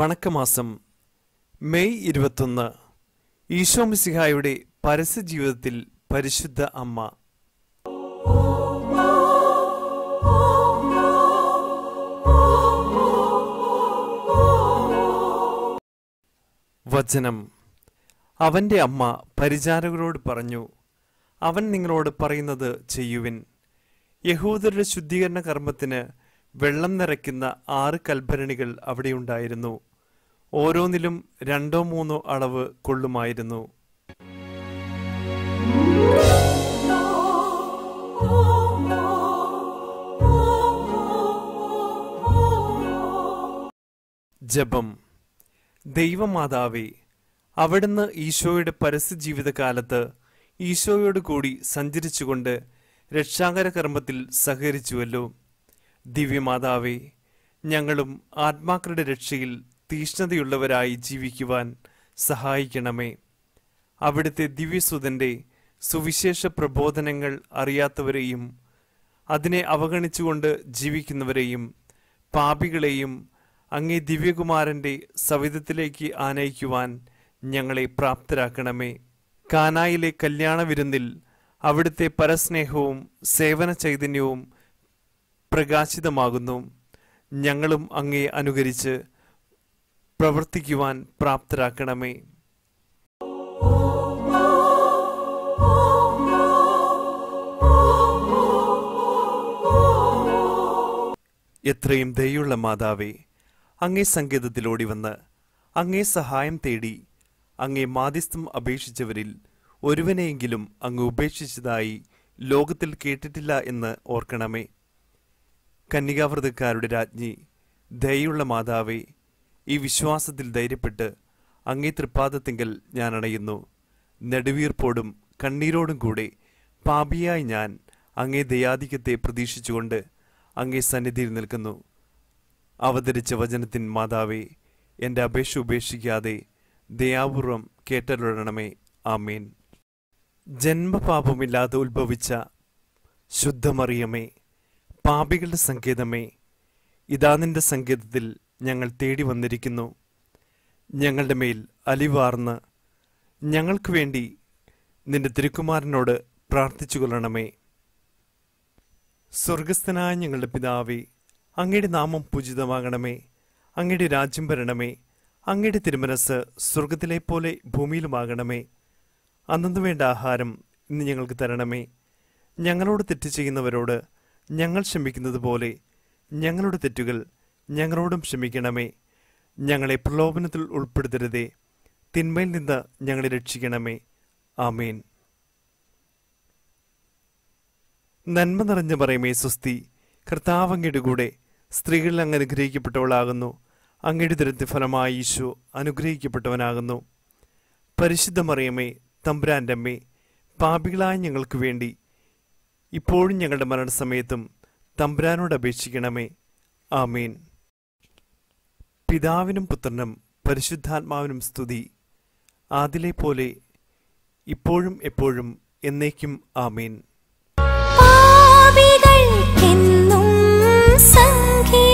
വണക്കമാസം May ഇരുപത്തൊന്ന് ഈശോ മിസിഹായുടെ പരസ്യ ജീവിതത്തിൽ പരിശുദ്ധ അമ്മ വചനം അവന്റെ അമ്മ പരിചാരകരോട് പറഞ്ഞു അവൻ നിങ്ങളോട് പറയുന്നത് ചെയ്യുവിൻ യഹൂദരുടെ ശുദ്ധീകരണ കർമ്മത്തിന് വെള്ളം നിറയ്ക്കുന്ന ആറ് കൽഭരണികൾ അവിടെയുണ്ടായിരുന്നു ഓരോന്നിലും രണ്ടോ മൂന്നോ അളവ് കൊള്ളുമായിരുന്നു ജപം ദൈവമാതാവേ അവിടുന്ന് ഈശോയുടെ പരസ്യ ജീവിതകാലത്ത് ഈശോയോട് കൂടി സഞ്ചരിച്ചുകൊണ്ട് രക്ഷാകര കർമ്മത്തിൽ സഹകരിച്ചുവല്ലോ ദിവ്യമാതാവേ ഞങ്ങളും ആത്മാക്കളുടെ രക്ഷയിൽ തീഷ്ണതയുള്ളവരായി ജീവിക്കുവാൻ സഹായിക്കണമേ അവിടുത്തെ ദിവ്യസുതന്റെ സുവിശേഷ പ്രബോധനങ്ങൾ അറിയാത്തവരെയും അതിനെ അവഗണിച്ചുകൊണ്ട് ജീവിക്കുന്നവരെയും പാപികളെയും അങ്ങേ ദിവ്യകുമാരന്റെ സവിധത്തിലേക്ക് ആനയിക്കുവാൻ ഞങ്ങളെ പ്രാപ്തരാക്കണമേ കാനായിലെ കല്യാണ വിരുന്നിൽ അവിടുത്തെ പരസ്നേഹവും സേവന ചൈതന്യവും പ്രകാശിതമാകുന്നു ഞങ്ങളും അങ്ങേ അനുകരിച്ച് പ്രവർത്തിക്കുവാൻ പ്രാപ്തരാക്കണമേ എത്രയും ദയുള്ള മാതാവേ അങ്ങേ സങ്കേതത്തിലോടി വന്ന് അങ്ങേ സഹായം തേടി അങ്ങേ മാധ്യസ്ഥം അപേക്ഷിച്ചവരിൽ ഒരുവനെയെങ്കിലും അങ്ങ് ഉപേക്ഷിച്ചതായി ലോകത്തിൽ കേട്ടിട്ടില്ല എന്ന് ഓർക്കണമേ കന്യകാവ്രതക്കാരുടെ രാജ്ഞി ദയുള്ള മാതാവേ ഈ വിശ്വാസത്തിൽ ധൈര്യപ്പെട്ട് അങ്ങേ തൃപ്പാദത്തിങ്കൽ ഞാൻ അണയുന്നു നെടുവീർപ്പോടും കണ്ണീരോടും കൂടെ പാപിയായി ഞാൻ അങ്ങേ ദയാധിക്യത്തെ പ്രതീക്ഷിച്ചുകൊണ്ട് അങ്ങേ സന്നിധിയിൽ നിൽക്കുന്നു അവതരിച്ച വചനത്തിൻ മാതാവേ എൻ്റെ അപേക്ഷ ഉപേക്ഷിക്കാതെ ദയാപൂർവം കേട്ടരുളണമേ ആമേൻ ജന്മപാപമില്ലാതെ ഉത്ഭവിച്ച ശുദ്ധമറിയമേ പാപികളുടെ സങ്കേതമേ ഇതാ നിന്റെ സങ്കേതത്തിൽ ഞങ്ങൾ തേടി വന്നിരിക്കുന്നു ഞങ്ങളുടെ മേൽ അലിവാർന്ന് ഞങ്ങൾക്ക് വേണ്ടി നിന്റെ തിരുക്കുമാരനോട് പ്രാർത്ഥിച്ചു കൊള്ളണമേ സ്വർഗസ്ഥനായ ഞങ്ങളുടെ പിതാവേ അങ്ങയുടെ നാമം പൂജിതമാകണമേ അങ്ങയുടെ രാജ്യം വരണമേ അങ്ങയുടെ തിരുമനസ് സ്വർഗത്തിലെ പോലെ ഭൂമിയിലുമാകണമേ അന്നു വേണ്ട ആഹാരം ഇന്ന് ഞങ്ങൾക്ക് തരണമേ ഞങ്ങളോട് തെറ്റ് ചെയ്യുന്നവരോട് ഞങ്ങൾ ക്ഷമിക്കുന്നത് പോലെ ഞങ്ങളുടെ തെറ്റുകൾ ഞങ്ങളോടും ക്ഷമിക്കണമേ ഞങ്ങളെ പ്രലോഭനത്തിൽ ഉൾപ്പെടുത്തരുതേ തിന്മയിൽ നിന്ന് ഞങ്ങളെ രക്ഷിക്കണമേ ആമേൻ നന്മ നിറഞ്ഞ പറയുമേ സുസ്തി കർത്താവ് അങ്ങയുടെ കൂടെ സ്ത്രീകളിൽ അങ്ങ് അനുഗ്രഹിക്കപ്പെട്ടവളാകുന്നു അങ്ങയുടെ ദുരന്ത ഫലമായി ഈശോ അനുഗ്രഹിക്കപ്പെട്ടവനാകുന്നു പരിശുദ്ധ മറിയമേ തമ്പുരാൻ്റെ അമ്മേ പാപികളായ ഞങ്ങൾക്ക് വേണ്ടി ഇപ്പോഴും ഞങ്ങളുടെ മരണസമയത്തും തമ്പുരാനോട് അപേക്ഷിക്കണമേ ആമീൻ പിതാവിനും പുത്രനും പരിശുദ്ധാത്മാവിനും സ്തുതി ആദിലെ പോലെ ഇപ്പോഴും എപ്പോഴും എന്നേക്കും ആമീൻ പാപികൾക്കെന്നും സംഖ്യ